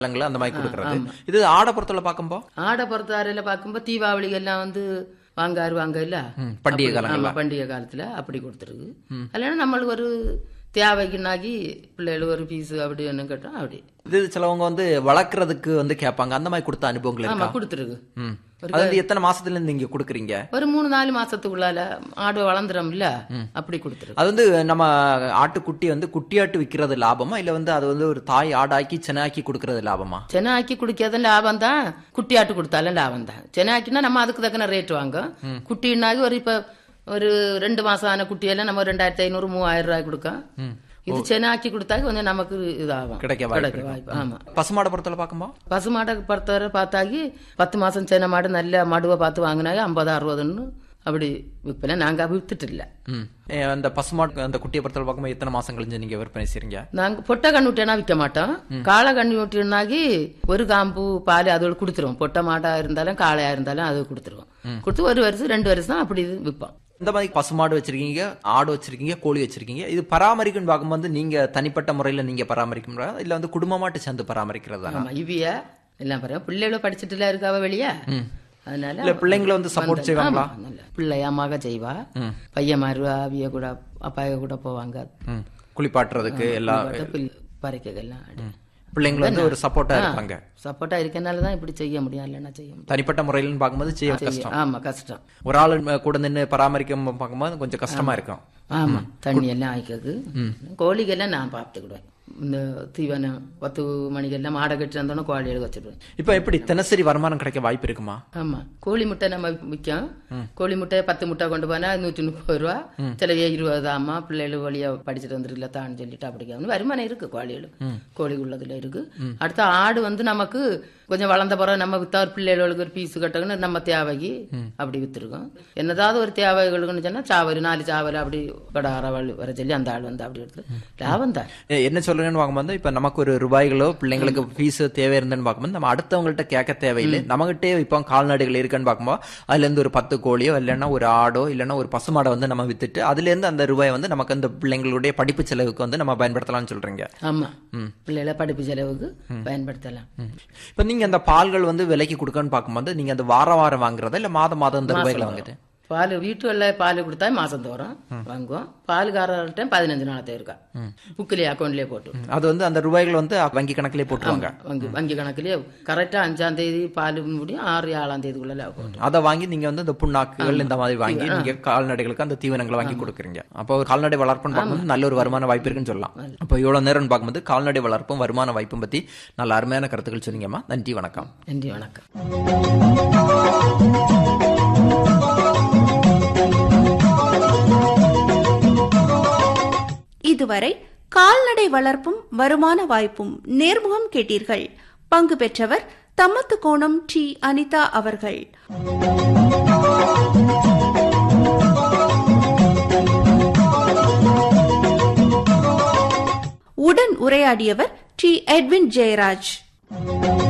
இல்லைங்களா அந்த மாதிரி கொடுக்கறது இது ஆடை பொறுத்தவரை பார்க்கும்போ ஆடை பொறுத்தவரையில பார்க்கும்போது தீபாவளி எல்லாம் வந்து வாங்காரு வாங்க இல்ல ம், பண்டிகை அப்படி- காலங்கள்ல. ஆமா, பண்டிகை காலத்துல அப்படி கொடுத்துருக்கு இல்லைன்னா நம்மளுக்கு ஒரு தேவைக்குனாக்கி பிள்ளைகள் ஒரு பீஸ் அப்படி என்ன கேட்டோம் அப்படி இது சிலவங்க வந்து வளர்க்கறதுக்கு வந்து கேட்பாங்க அந்த மாதிரி கொடுத்த அனுபவங்கள் ஆமா இருக்கா கொடுத்துருக்கு ம். அது வந்து எத்தனை மாசத்துல இருந்து நீங்க கொடுக்குறீங்க ஒரு மூணு நாலு மாசத்துக்குள்ளால ஆடு வளர்ந்துரும் இல்ல அப்படி கொடுத்துருக்கு அது வந்து நம்ம ஆட்டுக்குட்டி வந்து குட்டியாட்டு விக்கிறது லாபமா இல்ல வந்து அது வந்து ஒரு தாய் ஆடாக்கி செனாக்கி கொடுக்கறது லாபமா சென்னை ஆக்கி குடிக்கிறதும் லாபம் தான் குட்டியாட்டு கொடுத்தாலும் லாபம் தான் சென்னை ஆக்கினா நம்ம அதுக்கு தக்கன ரேட் வாங்கும் குட்டினாக்கி ஒரு இப்ப ஒரு ரெண்டு மாசம் ஆன குட்டியெல்லாம் நம்ம ரெண்டாயிரத்தி ஐநூறு மூவாயிரம் ரூபாய் கொடுக்கும் இது சென்னை ஆக்கி கொடுத்தாக்க கொஞ்சம் நமக்கு இதாகும் கிடைக்க வாய்ப்பு கிடைக்க வாய்ப்பு ஆமா பசுமாடை பொறுத்தவரை பார்க்கும்போ பசுமாடை பொறுத்தவரை பார்த்தாக்கி பத்து மாசம் சென்னை மாடு நல்ல மடுவை பார்த்து வாங்கினாங்க ஐம்பது அறுபதுன்னு அப்படி விற்பனை நாங்க வித்துட்டு இல்ல ம் ஏ, அந்த பசுமாடு அந்த குட்டியை பொறுத்தவரை பார்க்கும்போது எத்தனை மாசம் கழிஞ்சு நீங்க விற்பனை செய்றீங்க நாங்க பொட்டை கண்ணுட்டினா விற்க மாட்டோம் காளை கண்ணுட்டினாக்கி ஒரு காம்பு பால் அதோட கொடுத்துருவோம் பொட்டை மாடா இருந்தாலும் காளையா இருந்தாலும் அது கொடுத்துருவோம் கொடுத்து ஒரு வருஷம் ரெண்டு வருஷம் அப்படி விற்போம் இந்த மாதிரி பசுமாடு வச்சிருக்கீங்க ஆடு வச்சிருக்கீங்க கோழி வச்சிருக்கீங்க இது பராமரிக்கும் பார்க்கும்போது நீங்க தனிப்பட்ட முறையில நீங்க பராமரிக்கிறதா இல்ல வந்து குடும்பமாட்டு சேர்ந்து பராமரிக்கிறதா ஆமா இவிய எல்லாம் பாரு பிள்ளைகளும் படிச்சுட்டுல இருக்காவ வெளியே அதனால இல்ல பிள்ளைங்களை வந்து சப்போர்ட் வந்து- செய்வாங்களா ஆமா, நல்ல. பிள்ளையா மக செய்வா பையன் மாறுவா அவிய கூட அப்பாய கூட போவாங்க ம். குளிப்பாட்டுறதுக்கு எல்லா பறிக்கைகள்லாம் பிள்ளைங்களை வந்து ஒரு சப்போர்ட்டா இருப்பாங்க சப்போர்ட்டா இருக்கனால தான் இப்படி செய்ய முடியும் இல்லைன்னா செய்ய முடியும் தனிப்பட்ட முறையில்னு பார்க்கும்போது செய்ய கஷ்டம் ஆமா கஷ்டம் ஒரு ஆள் கூட நின்று பராமரிக்க பார்க்கும்போது கொஞ்சம் கஷ்டமா இருக்கும் ஆமா தண்ணி எல்லாம் ஆய்க்கிறது கோழிகெல்லாம் நான் பார்த்துக்கிடுவேன் இந்த தீவனம் பத்து மணிக்கெல்லாம் மாடை கட்டி வந்தோடனே கோழிகள் வச்சிடுவேன் இப்ப எப்படி தினசரி வருமானம் கிடைக்க வாய்ப்பு இருக்குமா ஆமா கோழி முட்டை நம்ம விற்கும் கோழி முட்டை பத்து முட்டை கொண்டு போனா நூற்றி முப்பது ரூபா சிலவே இருபது ஆமா பிள்ளைகள் வழியா படிச்சுட்டு வந்துருக்கல தான் சொல்லிட்டு அப்படி வருமானம் இருக்கு கோழிகள் கோழி உள்ளதுல இருக்கு அடுத்த ஆடு வந்து நமக்கு கொஞ்சம் வளர்ந்த பிறகு நம்ம வித்தா ஒரு பிள்ளைகளுக்கு ஒரு பீஸ் கட்டணும்னு நம்ம தேவைக்கு அப்படி வித்துருக்கோம் என்னதாவது ஒரு தேவைகளுக்குன்னு சொன்னா சாவல் நாலு சாவல் அப்படி கடார வர சொல்லி அந்த ஆள் வந்து அப்படி எடுத்து லாபம் தான் ஏ, என்ன சொல்றேன்னு பார்க்கும்போது இப்ப நமக்கு ஒரு ரூபாய்களோ பிள்ளைங்களுக்கு ஃபீஸ் தேவை இருந்துன்னு பார்க்கும்போது நம்ம அடுத்தவங்கள்ட்ட கேட்க தேவையில்லை நம்மகிட்டே இப்போ கால்நடைகள் இருக்குன்னு பார்க்கும்போது அதுல இருந்து ஒரு பத்து கோழியோ இல்லைன்னா ஒரு ஆடோ இல்லைன்னா ஒரு பசுமாடை வந்து நம்ம வித்துட்டு அதுல இருந்து அந்த ரூபாய் வந்து நமக்கு அந்த பிள்ளைங்களுடைய படிப்பு செலவுக்கு வந்து நம்ம பயன்படுத்தலாம்னு சொல்றீங்க ஆமா பிள்ளைகளை படிப்பு செலவுக்கு பயன்படுத்தலாம் இப்ப நீங்க அந்த பால்கள் வந்து விலைக்கு கொடுக்கன்னு பார்க்கும்போது நீங்க அந்த வாரம் வாரம் வாங்குறதா இல்ல மாதம் மாதம் அந்த ரூபாய்களை வாங்குது பால் வீட்டுகளில் பால் கொடுத்தா மாசம் தோறும் வாங்குவோம் பால்காரர்கிட்ட பதினஞ்சு நாளத்தை இருக்கா புக்கிலே அக்கௌண்ட்லயே போட்டு அது வந்து அந்த ரூபாய்கள் வந்து வங்கி கணக்கிலே போட்டுருவாங்க வங்கி வங்கி கணக்குலயே கரெக்டா அஞ்சாம் தேதி பால் முடியும் ஆறு ஏழாம் தேதிக்குள்ள போட்டு அதை வாங்கி நீங்க வந்து இந்த புண்ணாக்குகள் இந்த மாதிரி வாங்கி நீங்க கால்நடைகளுக்கு அந்த தீவனங்களை வாங்கி கொடுக்குறீங்க அப்போ ஒரு கால்நடை வளர்ப்புன்னு பார்க்கும்போது நல்ல ஒரு வருமான வாய்ப்பு இருக்குன்னு சொல்லலாம் அப்போ இவ்வளவு நேரம் பார்க்கும்போது கால்நடை வளர்ப்பும் வருமான வாய்ப்பும் பத்தி நல்ல அருமையான கருத்துக்கள் சொன்னீங்கம்மா நன்றி வணக்கம் நன்றி வணக்கம் இதுவரை கால்நடை வளர்ப்பும் வருமான வாய்ப்பும் நேர்முகம் கேட்டீர்கள் பங்கு பெற்றவர் தம்மத்து கோணம் டி அனிதா அவர்கள் உடன் உரையாடியவர் டி எட்வின் ஜெயராஜ்